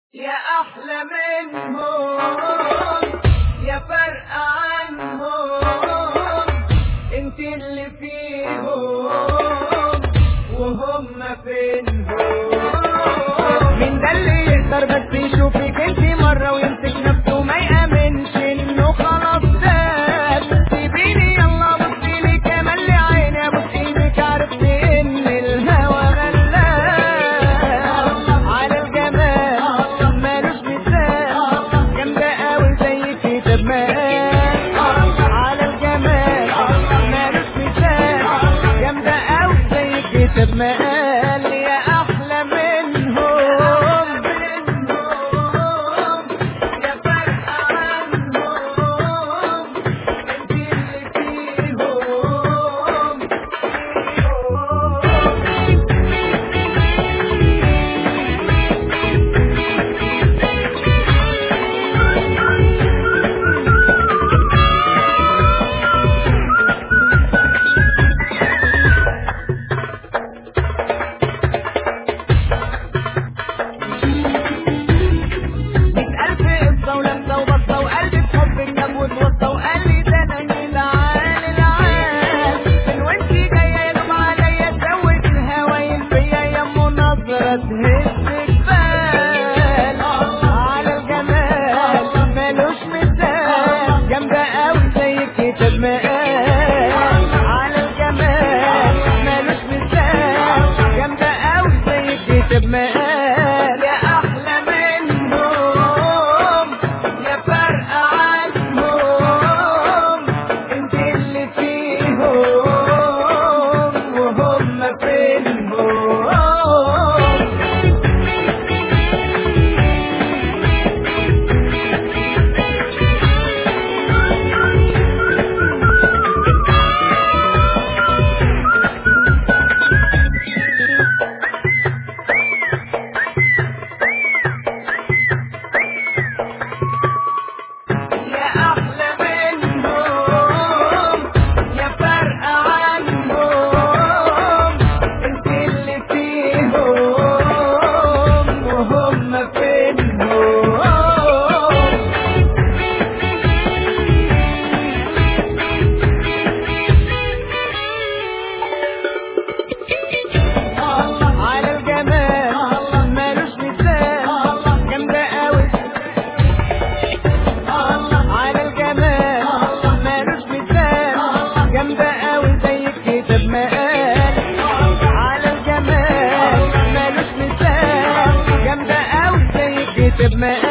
يا أحلى منهم يا فرق عنهم انت اللي فيهم وهم فينهم مين ده اللي يقدر بس يشوفك انت مرة ويمسك نفسه ما يأمنش انه خلاص ساب سيبيني يلا بصي لي كمان لعيني ابوس ايدك عرفت ان الهوى غلاب على الجمال مالوش مثال جامدة قوي زيك طب ما على الجمال مالوش مثال جامدة قوي زيك طب ما قال يا احلى منهم يا فرق عنهم انت اللي فيهم مية ألف قصة ولمسة وبصة وقلبي في حبك جاب وتوصى وقال لي ده أنا من العال العال من وانتي جاية يا دوب عليا تزود الهوايل فيا يا أم نظرة تهز جبال على الجمال مالوش مثال جامدة أوي زيك طب ما قال على الجمال مالوش مثال جامدة أوي زيك طب ما قال يا أحلى منهم يا فرق عنهم انت اللي فيهم وهم فينهم يا أحلى منهم يا فرق عنهم انت اللي فيهم وهم فينهم على الجمال مالوش مثال جامدة قوي على الجمال مالوش مثال جامدة قوي زيك طب ما قال على الجمال مالوش مثال جامدة قوي زيك طب ما قال